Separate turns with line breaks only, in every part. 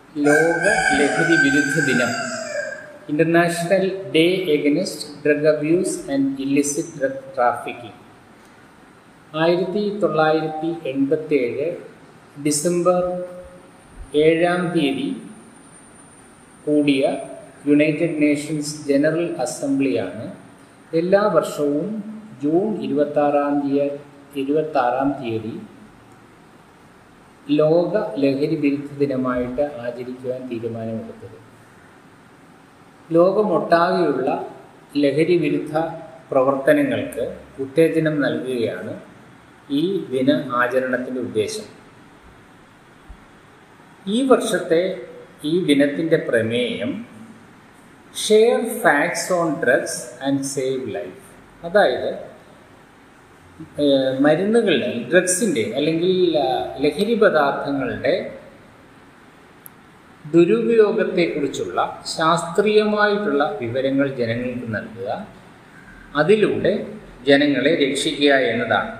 ലോക ലഹരി വിരുദ്ധ ദിനം international day against drug abuse and illicit drug trafficking ആയിരത്തി തൊള്ളായിരത്തി എൺപത്തി ഏഴ് ഡിസംബർ ഏഴാം തീയതി കൂടിയ യുണൈറ്റഡ് നേഷൻസ് ജനറൽ അസംബ്ലിയാണ് എല്ലാ വർഷവും ജൂൺ ഇരുപത്താറാം തീയതി ഇരുപത്താറാം തീയതി ലോക ലഹരി വിരുദ്ധ ദിനമായിട്ട് ആചരിക്കുവാൻ തീരുമാനമെടുത്തത് ലോകമൊട്ടാകെയുള്ള ലഹരി വിരുദ്ധ പ്രവർത്തനങ്ങൾക്ക് ഉത്തേജനം നൽകുകയാണ് ഈ ദിന ആചരണത്തിൻ്റെ ഉദ്ദേശം ഈ വർഷത്തെ ഈ ദിനത്തിൻ്റെ പ്രമേയം share facts on drugs and save life അതായത് മരുന്നുകളുടെ ഡ്രഗ്സിൻ്റെ അല്ലെങ്കിൽ ലഹരി പദാർത്ഥങ്ങളുടെ ദുരുപയോഗത്തെക്കുറിച്ചുള്ള ശാസ്ത്രീയമായിട്ടുള്ള വിവരങ്ങൾ ജനങ്ങൾക്ക് നൽകുക അതിലൂടെ ജനങ്ങളെ രക്ഷിക്കുക എന്നതാണ്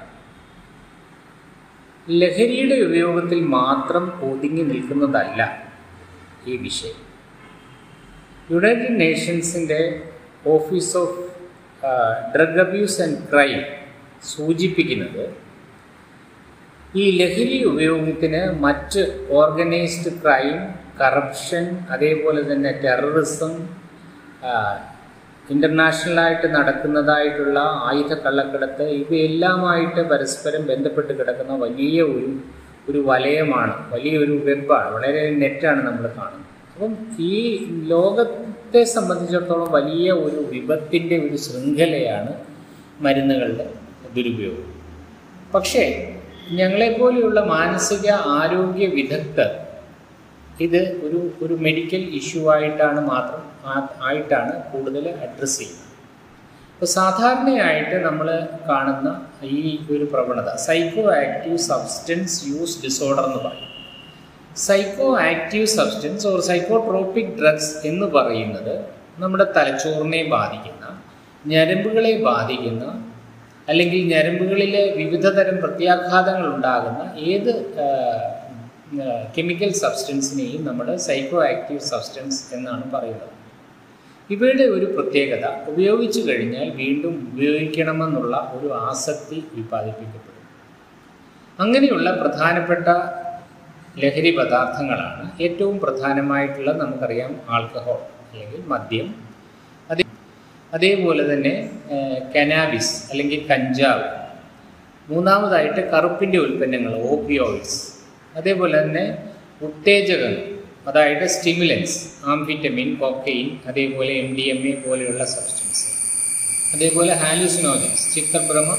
ലഹരിയുടെ ഉപയോഗത്തിൽ മാത്രം ഒതുങ്ങി നിൽക്കുന്നതല്ല ഈ വിഷയം യുണൈറ്റഡ് നേഷൻസിൻ്റെ office of drug abuse and crime സൂചിപ്പിക്കുന്നത് ഈ ലഹരി ഉപയോഗത്തിന് മറ്റ് ഓർഗനൈസ്ഡ് ക്രൈം കറപ്ഷൻ അതേപോലെ തന്നെ ടെററിസം ഇൻ്റർനാഷണലായിട്ട് നടക്കുന്നതായിട്ടുള്ള ആയുധ കള്ളക്കടത്ത് ഇവയെല്ലാമായിട്ട് പരസ്പരം ബന്ധപ്പെട്ട് കിടക്കുന്ന വലിയ ഒരു ഒരു വലയമാണ് വലിയൊരു വെബാണ് വളരെ നെറ്റാണ് നമ്മൾ കാണുന്നത് അപ്പം ഈ ലോകത്തെ സംബന്ധിച്ചിടത്തോളം വലിയ ഒരു വിപത്തിൻ്റെ ഒരു ശൃംഖലയാണ് മരുന്നുകളുടെ ദുരുപയോഗം പക്ഷേ ഞങ്ങളെപ്പോലെയുള്ള മാനസിക ആരോഗ്യ വിദഗ്ധർ ഇത് ഒരു ഒരു മെഡിക്കൽ ഇഷ്യൂ ആയിട്ടാണ് മാത്രം ആയിട്ടാണ് കൂടുതൽ അഡ്രസ്സ് ചെയ്യുന്നത് അപ്പോൾ സാധാരണയായിട്ട് നമ്മൾ കാണുന്ന ഈ ഒരു പ്രവണത psychoactive substance use disorder എന്ന് പറയും psychoactive substance or psychotropic drugs എന്ന് പറയുന്നത് നമ്മുടെ തലച്ചോറിനെ ബാധിക്കുന്ന ഞരമ്പുകളെ ബാധിക്കുന്ന അല്ലെങ്കിൽ ഞരമ്പുകളിൽ വിവിധ തരം പ്രത്യാഘാതങ്ങൾ ഉണ്ടാകുന്ന ഏത് കെമിക്കൽ സബ്സ്റ്റൻസിനെയും നമ്മൾ സൈക്കോ ആക്റ്റീവ് സബ്സ്റ്റൻസ് എന്നാണ് പറയുന്നത് ഇവയുടെ ഒരു പ്രത്യേകത ഉപയോഗിച്ചു കഴിഞ്ഞാൽ വീണ്ടും ഉപയോഗിക്കണമെന്നുള്ള ഒരു ആസക്തി ഉൽപ്പാദിപ്പിക്കപ്പെടും അങ്ങനെയുള്ള പ്രധാനപ്പെട്ട ലഹരി പദാർത്ഥങ്ങളാണ് ഏറ്റവും പ്രധാനമായിട്ടുള്ള നമുക്കറിയാം ആൽക്കഹോൾ അല്ലെങ്കിൽ മദ്യം അതേ അതേപോലെ തന്നെ കനാബിസ് അല്ലെങ്കിൽ കഞ്ചാവ് മൂന്നാമതായിട്ട് കറുപ്പിൻ്റെ ഉൽപ്പന്നങ്ങൾ ഓപ്പിയോയിഡ്സ് അതേപോലെ തന്നെ ഉത്തേജകങ്ങൾ അതായത് സ്റ്റിമുലൻസ് ആംഫിറ്റമിൻ കോക്കൈൻ അതേപോലെ എം ഡി എം എ പോലെയുള്ള സബ്സ്റ്റൻസ് അതേപോലെ ഹാലുസിനോജൻസ് ചിത്തഭ്രമ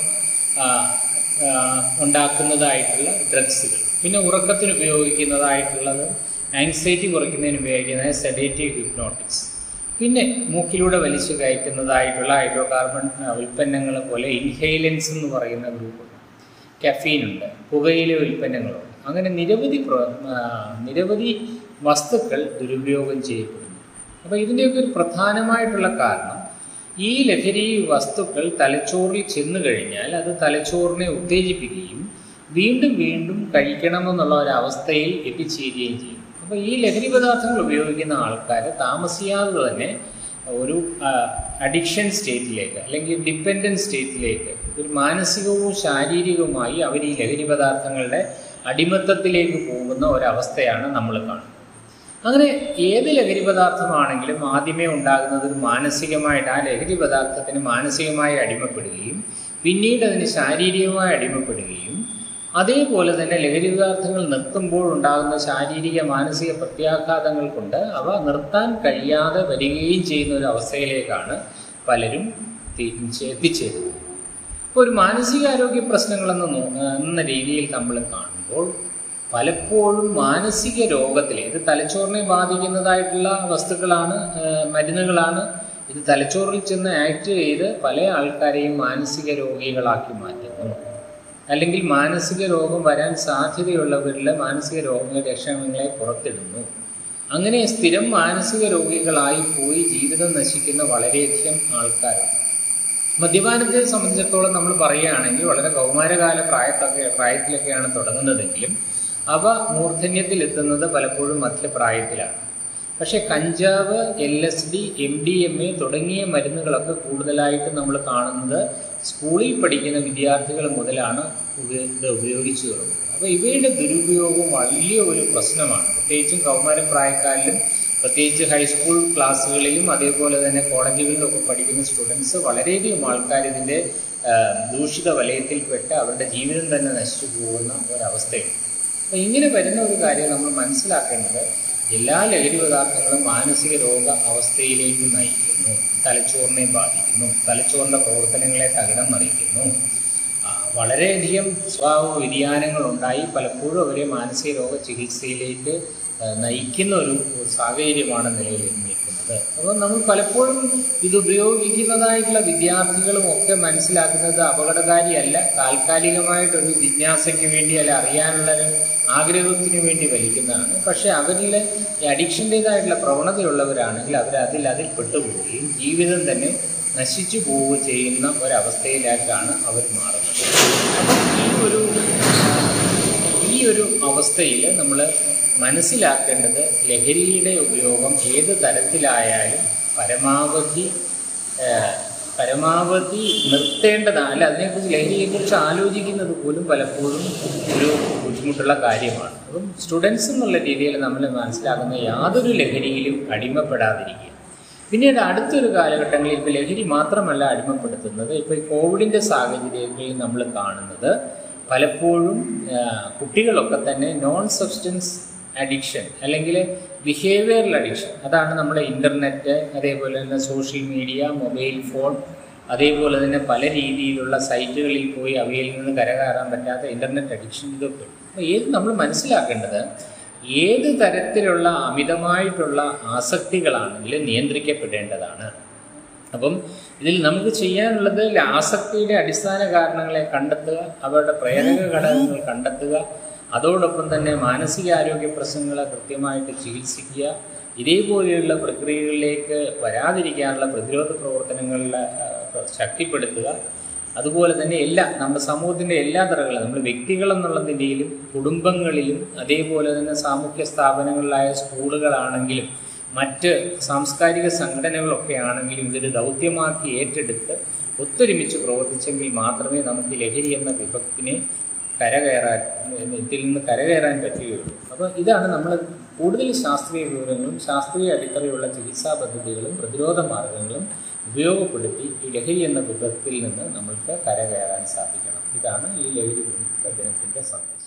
ഉണ്ടാക്കുന്നതായിട്ടുള്ള ഡ്രഗ്സുകൾ പിന്നെ ഉറക്കത്തിന് ഉപയോഗിക്കുന്നതായിട്ടുള്ളത് ആങ്സൈറ്റി കുറയ്ക്കുന്നതിന് ഉപയോഗിക്കുന്നത് സെഡേറ്റീവ് ഹിപ്നോട്ടിക്സ് പിന്നെ മൂക്കിലൂടെ വലിച്ചു കയറ്റുന്നതായിട്ടുള്ള ഹൈഡ്രോ കാർബൺ ഉൽപ്പന്നങ്ങൾ പോലെ ഇൻഹെയിലൻസ് എന്ന് പറയുന്ന ഗ്രൂപ്പുണ്ട് കഫീനുണ്ട് പുകയിലെ ഉൽപ്പന്നങ്ങളുണ്ട് അങ്ങനെ നിരവധി നിരവധി വസ്തുക്കൾ ദുരുപയോഗം ചെയ്യപ്പെടുന്നു അപ്പോൾ ഇതിൻ്റെയൊക്കെ ഒരു പ്രധാനമായിട്ടുള്ള കാരണം ഈ ലഹരി വസ്തുക്കൾ തലച്ചോറിൽ ചെന്നു കഴിഞ്ഞാൽ അത് തലച്ചോറിനെ ഉത്തേജിപ്പിക്കുകയും വീണ്ടും വീണ്ടും കഴിക്കണമെന്നുള്ള ഒരു അവസ്ഥയിൽ എത്തിച്ചേരുകയും ചെയ്യും അപ്പോൾ ഈ ലഹരി പദാർത്ഥങ്ങൾ ഉപയോഗിക്കുന്ന ആൾക്കാർ താമസിയാതെ തന്നെ ഒരു അഡിക്ഷൻ സ്റ്റേറ്റിലേക്ക് അല്ലെങ്കിൽ ഡിപ്പെൻഡൻറ്റ് സ്റ്റേറ്റിലേക്ക് ഒരു മാനസികവും ശാരീരികവുമായി അവർ ഈ ലഹരി പദാർത്ഥങ്ങളുടെ അടിമത്തത്തിലേക്ക് പോകുന്ന ഒരവസ്ഥയാണ് നമ്മൾ കാണുന്നത് അങ്ങനെ ഏത് ലഹരി പദാർത്ഥമാണെങ്കിലും ആദ്യമേ ഉണ്ടാകുന്നത് ഒരു മാനസികമായിട്ട് ആ ലഹരി പദാർത്ഥത്തിന് മാനസികമായി അടിമപ്പെടുകയും പിന്നീട് അതിന് ശാരീരികമായി അടിമപ്പെടുകയും അതേപോലെ തന്നെ ലഹരി പദാർത്ഥങ്ങൾ നിർത്തുമ്പോൾ ഉണ്ടാകുന്ന ശാരീരിക മാനസിക പ്രത്യാഘാതങ്ങൾ കൊണ്ട് അവ നിർത്താൻ കഴിയാതെ വരികയും ചെയ്യുന്ന ഒരു അവസ്ഥയിലേക്കാണ് പലരും എത്തിച്ചേരുന്നത് ഇപ്പോൾ ഒരു മാനസികാരോഗ്യ പ്രശ്നങ്ങളെന്ന് എന്ന രീതിയിൽ നമ്മൾ കാണുമ്പോൾ പലപ്പോഴും മാനസിക രോഗത്തിൽ ഇത് തലച്ചോറിനെ ബാധിക്കുന്നതായിട്ടുള്ള വസ്തുക്കളാണ് മരുന്നുകളാണ് ഇത് തലച്ചോറിൽ ചെന്ന് ആക്ട് ചെയ്ത് പല ആൾക്കാരെയും മാനസിക രോഗികളാക്കി മാറ്റുന്നു അല്ലെങ്കിൽ മാനസിക രോഗം വരാൻ സാധ്യതയുള്ളവരിലെ മാനസിക രോഗ ലക്ഷണങ്ങളെ പുറത്തിടുന്നു അങ്ങനെ സ്ഥിരം മാനസിക രോഗികളായി പോയി ജീവിതം നശിക്കുന്ന വളരെയധികം ആൾക്കാരുണ്ട് മദ്യപാനത്തെ സംബന്ധിച്ചിടത്തോളം നമ്മൾ പറയുകയാണെങ്കിൽ വളരെ കൗമാരകാല പ്രായത്തൊക്കെ പ്രായത്തിലൊക്കെയാണ് തുടങ്ങുന്നതെങ്കിലും അവ മൂർധന്യത്തിൽ എത്തുന്നത് പലപ്പോഴും മധ്യപ്രായത്തിലാണ് പക്ഷേ കഞ്ചാവ് L S D M D M A തുടങ്ങിയ മരുന്നുകളൊക്കെ കൂടുതലായിട്ട് നമ്മൾ കാണുന്നത് സ്കൂളിൽ പഠിക്കുന്ന വിദ്യാർത്ഥികൾ മുതലാണ് ഉപ- ഇത് ഉപയോഗിച്ചു തുടങ്ങുന്നത് അപ്പോൾ ഇവയുടെ ദുരുപയോഗം വലിയ ഒരു പ്രശ്നമാണ് പ്രത്യേകിച്ചും കൗമാരപ്രായക്കാരിലും പ്രത്യേകിച്ച് ഹൈസ്കൂൾ ക്ലാസ്സുകളിലും അതേപോലെ തന്നെ കോളേജുകളിലൊക്കെ പഠിക്കുന്ന സ്റ്റുഡൻസ് വളരെയധികം ആൾക്കാർ ഇതിൻ്റെ ആ, ദൂഷിത വലയത്തിൽപ്പെട്ട് അവരുടെ ജീവിതം തന്നെ നശിച്ചു പോകുന്ന ഒരവസ്ഥയുണ്ട് അപ്പോൾ ഇങ്ങനെ വരുന്ന ഒരു കാര്യം നമ്മൾ മനസ്സിലാക്കേണ്ടത് എല്ലാ ലഹരി പദാർത്ഥങ്ങളും മാനസിക രോഗ അവസ്ഥയിലേക്ക് നയിക്കുന്നു തലച്ചോറിനെ ബാധിക്കുന്നു തലച്ചോറിൻ്റെ പ്രവർത്തനങ്ങളെ തകിടം മറിക്കുന്നു ആ, വളരെയധികം സ്വഭാവ വ്യതിയാനങ്ങൾ ഉണ്ടായി പലപ്പോഴും അവരെ മാനസിക രോഗ ചികിത്സയിലേക്ക് ആ, നയിക്കുന്ന ഒരു സാഹചര്യമാണ് നിലവിൽ നിൽക്കുന്നത് അപ്പോൾ നമ്മൾ പലപ്പോഴും ഇത് ഉപയോഗിക്കുന്നതായിട്ടുള്ള വിദ്യാർത്ഥികളും ഒക്കെ മനസ്സിലാക്കുന്നത് അപകടകാരിയല്ല താൽക്കാലികമായിട്ടൊരു ജിജ്ഞാസയ്ക്ക് വേണ്ടി അല്ല അറിയാനുള്ള ഒരു ആഗ്രഹത്തിന് വേണ്ടി വലിക്കുന്നതാണ് പക്ഷേ അവരിൽ ഈ അഡിക്ഷൻ്റേതായിട്ടുള്ള പ്രവണതയുള്ളവരാണെങ്കിൽ അവർ അതിൽ അതിൽ പെട്ടുപോവുകയും ജീവിതം തന്നെ നശിച്ചു പോവുകയും ചെയ്യുന്ന ഒരവസ്ഥയിലേക്കാണ് അവർ മാറുന്നത് അപ്പം ഈ ഒരു ഈ ഒരു അവസ്ഥയിൽ നമ്മൾ മനസ്സിലാക്കേണ്ടത് ലഹരിയുടെ ഉപയോഗം ഏത് തരത്തിലായാലും പരമാവധി ഏഹ്, പരമാവധി നിർത്തേണ്ടതാണ് അല്ല അതിനെക്കുറിച്ച് ലഹരിയെക്കുറിച്ച് ആലോചിക്കുന്നത് പോലും പലപ്പോഴും ഒരു ബുദ്ധിമുട്ടുള്ള കാര്യമാണ് അപ്പം സ്റ്റുഡൻസ് എന്നുള്ള രീതിയിൽ നമ്മൾ മനസ്സിലാക്കുന്ന യാതൊരു ലഹരിയിലും അടിമപ്പെടാതിരിക്കുക പിന്നീട് അടുത്തൊരു കാലഘട്ടങ്ങളിൽ ഇപ്പോൾ ലഹരി മാത്രമല്ല അടിമപ്പെടുത്തുന്നത് ഇപ്പോൾ ഈ കോവിഡിൻ്റെ സാഹചര്യങ്ങളിൽ നമ്മൾ കാണുന്നത് പലപ്പോഴും ആ, കുട്ടികളൊക്കെ തന്നെ നോൺ സബ്സ്റ്റൻസ് അഡിക്ഷൻ അല്ലെങ്കിൽ ബിഹേവിയറൽ അഡിക്ഷൻ അതാണ് നമ്മുടെ ഇൻ്റർനെറ്റ് അതേപോലെ തന്നെ സോഷ്യൽ മീഡിയ മൊബൈൽ ഫോൺ അതേപോലെ തന്നെ പല രീതിയിലുള്ള സൈറ്റുകളിൽ പോയി അവയിൽ നിന്ന് കരകയറാൻ പറ്റാത്ത ഇൻ്റർനെറ്റ് അഡിക്ഷൻ ഇതൊക്കെ ഉണ്ട്. അപ്പോൾ ഏത് നമ്മൾ മനസ്സിലാക്കേണ്ടത് ഏത് തരത്തിലുള്ള അമിതമായിട്ടുള്ള ആസക്തികളാണെങ്കിലും നിയന്ത്രിക്കപ്പെടേണ്ടതാണ് അപ്പം ഇതിൽ നമുക്ക് ചെയ്യാനുള്ളത് ആസക്തിയുടെ അടിസ്ഥാന കാരണങ്ങളെ കണ്ടെത്തുക അവരുടെ പ്രേരക ഘടകങ്ങൾ കണ്ടെത്തുക അതോടൊപ്പം തന്നെ മാനസികാരോഗ്യ പ്രശ്നങ്ങളെ കൃത്യമായിട്ട് ചികിത്സിക്കുക ഇതേപോലെയുള്ള പ്രക്രിയകളിലേക്ക് വരാതിരിക്കാനുള്ള പ്രതിരോധ പ്രവർത്തനങ്ങളിലെ ആ, ശക്തിപ്പെടുത്തുക അതുപോലെ തന്നെ എല്ലാ നമ്മുടെ സമൂഹത്തിൻ്റെ എല്ലാ തറകളും നമ്മൾ വ്യക്തികളെന്നുള്ള നിലയിലും കുടുംബങ്ങളിലും അതേപോലെ തന്നെ സാമൂഹ്യ സ്ഥാപനങ്ങളിലായ സ്കൂളുകളാണെങ്കിലും മറ്റ് സാംസ്കാരിക സംഘടനകളൊക്കെ ആണെങ്കിലും ഇതൊരു ദൗത്യമാക്കി ഏറ്റെടുത്ത് ഒത്തൊരുമിച്ച് പ്രവർത്തിച്ചെങ്കിൽ മാത്രമേ നമുക്ക് ലഹരി എന്ന വിപത്തിനെ കരകയറാൻ ഇതിൽ നിന്ന് കരകയറാൻ പറ്റുകയുള്ളൂ അപ്പോൾ ഇതാണ് നമ്മൾ കൂടുതൽ ശാസ്ത്രീയ വിവരങ്ങളും ശാസ്ത്രീയ അടിത്തറയുള്ള ചികിത്സാ പദ്ധതികളും പ്രതിരോധ മാർഗങ്ങളും ഉപയോഗപ്പെടുത്തി ഈ ലഹരി എന്ന വിപത്തിൽ നിന്ന് നമ്മൾക്ക് കരകയറാൻ സാധിക്കണം ഇതാണ് ഈ ലഹരി വിമുക്ത ദിനത്തിൻ്റെ സന്ദേശം